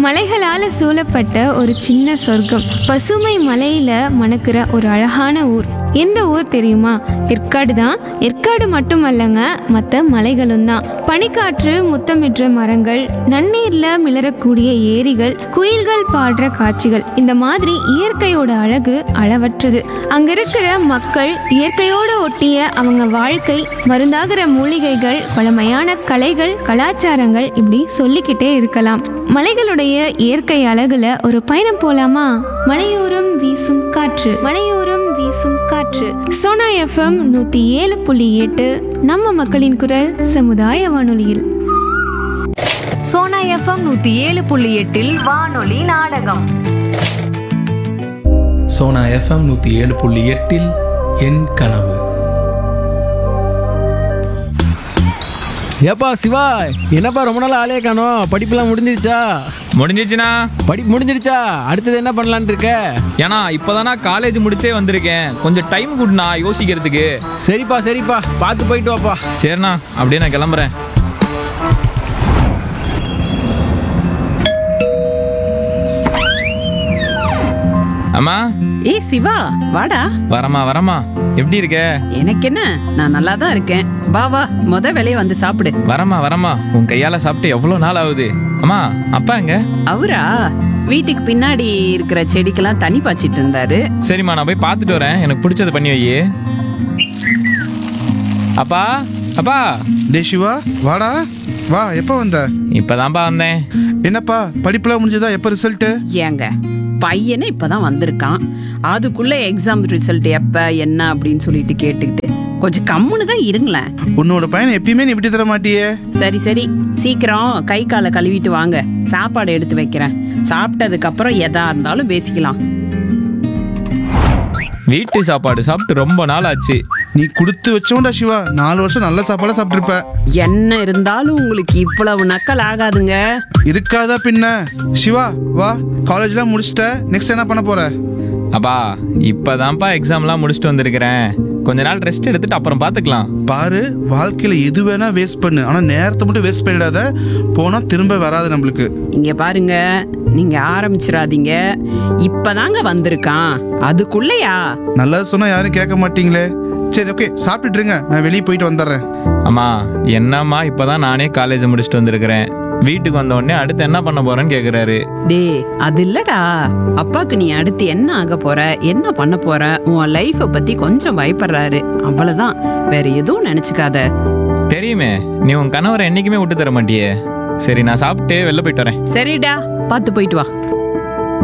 மலைகளால சூழப்பட்ட ஒரு சின்ன சொர்க்கம் பசுமை மலையில மணக்கிற ஒரு அழகான ஊர் எந்த ஊர் தெரியுமா ஏற்காடு தான் ஏற்காடு மட்டுமல்லங்க மற்ற மலைகளும் தான் பனிக்காற்று முத்தமிடுற மரங்கள் நன்னீர்ல மிளறக்கூடிய ஏரிகள் குயில்கள் பாடுற காட்சிகள் இந்த மாதிரி இயற்கையோட அழகு அளவற்றது அங்க இருக்கிற மக்கள் இயற்கையோடு ஒட்டிய அவங்க வாழ்க்கை மருந்தாகிற மூலிகைகள் பழமையான கலைகள் கலாச்சாரங்கள் இப்படி சொல்லிக்கிட்டே இருக்கலாம் மலைகளுடைய இயற்கை அழகுல ஒரு பயணம் போலாமா மலையோரம் வீசும் காற்று மலையோரம் வீசும் காற்று சோனா எஃப்எம் நூத்தி ஏழு புள்ளி எட்டு நம்ம மக்களின் குரல் சமுதாய வானொலியில் சோனா எஃப்எம் நூத்தி ஏழு புள்ளி எட்டில் வானொலி நாடகம் சோனா எஃப்எம் நூற்றி ஏழு புள்ளி எட்டில் என் கனவு ஏப்பா சிவா என்னப்பா ரொம்ப நாள் ஆளே காணோம் படிப்பெல்லாம் முடிஞ்சிருச்சா முடிஞ்சிச்சுண்ணா படிப்பு முடிஞ்சிருச்சா அடுத்தது என்ன பண்ணலான்னு இருக்க ஏன்னா இப்போதானா காலேஜ் முடிச்சே வந்திருக்கேன் கொஞ்சம் டைம் கொடுண்ணா யோசிக்கிறதுக்கு சரிப்பா சரிப்பா பார்த்து போயிட்டு வாப்பா சரிண்ணா அப்படியே நான் கிளம்புறேன் அம்மா ஏய் சிவா வாடா வரமா வரமா எப்படி இருக்க எனக்கு என்ன நான் நல்லா தான் இருக்கேன் வா வா முத வேலையை வந்து சாப்பிடு வரமா வரமா உன் கையால சாப்பிட்டு எவ்வளோ நாள் ஆகுது அம்மா அப்பா எங்க அவரா வீட்டுக்கு பின்னாடி இருக்கிற செடிக்கெல்லாம் தண்ணி பாய்ச்சிட்டு இருந்தாரு சரிம்மா நான் போய் பார்த்துட்டு வரேன் எனக்கு பிடிச்சது பண்ணி வை அப்பா அப்பா டே சிவா வாடா வா எப்போ வந்த இப்பதான்ப்பா வந்தேன் என்னப்பா படிப்புலாம் முடிஞ்சதா எப்போ ரிசல்ட்டு ஏங்க பையனே இப்பதான் வந்திருக்கான் அதுக்குள்ள எக்ஸாம் ரிசல்ட் எப்ப என்ன அப்படின்னு சொல்லிட்டு கேட்டுக்கிட்டு கொஞ்சம் கம்முன்னு தான் இருங்களேன் உன்னோட பையனை எப்பயுமே நீ விட்டு தர மாட்டியே சரி சரி சீக்கிரம் கை காலை கழுவிட்டு வாங்க சாப்பாடு எடுத்து வைக்கிறேன் சாப்பிட்டதுக்கு அப்புறம் எதா இருந்தாலும் பேசிக்கலாம் வீட்டு சாப்பாடு சாப்பிட்டு ரொம்ப நாள் ஆச்சு நீ கொடுத்து வச்சோண்டா சிவா நாலு வருஷம் நல்ல சாப்பாடா சாப்பிட்ருப்ப என்ன இருந்தாலும் உங்களுக்கு இவ்வளவு நக்கல் ஆகாதுங்க இருக்காதா பின்ன சிவா வா காலேஜ்லாம் முடிச்சிட்ட நெக்ஸ்ட் என்ன பண்ண போற அப்பா இப்பதான்ப்பா எக்ஸாம்லாம் முடிச்சுட்டு வந்திருக்கிறேன் கொஞ்ச நாள் ரெஸ்ட் எடுத்துட்டு அப்புறம் பார்த்துக்கலாம் பாரு வாழ்க்கையில எது வேணா வேஸ்ட் பண்ணு ஆனா நேரத்தை மட்டும் வேஸ்ட் பண்ணிடாத போனா திரும்ப வராது நம்மளுக்கு இங்க பாருங்க நீங்க ஆரம்பிச்சிடாதீங்க இப்பதாங்க வந்திருக்கான் அதுக்குள்ளயா நல்லது சொன்னா யாரும் கேட்க மாட்டீங்களே சரி ஓகே சாப்பிட்டுட்டு இருங்க நான் வெளியே போயிட்டு வந்துடுறேன் அம்மா என்னம்மா இப்பதான் நானே காலேஜ் முடிச்சுட்டு வந்திருக்கிறேன் வீட்டுக்கு வந்த உடனே அடுத்து என்ன பண்ண போறேன்னு கேக்குறாரு டே அது இல்லடா அப்பாக்கு நீ அடுத்து என்ன ஆக போற என்ன பண்ண போற உன் லைஃப பத்தி கொஞ்சம் பயப்படுறாரு அவ்வளவுதான் வேற எதுவும் நினைச்சுக்காத தெரியுமே நீ உன் கணவரை என்னைக்குமே விட்டு தர மாட்டியே சரி நான் சாப்பிட்டு வெளில போயிட்டு வரேன் சரிடா பார்த்து போயிட்டு வா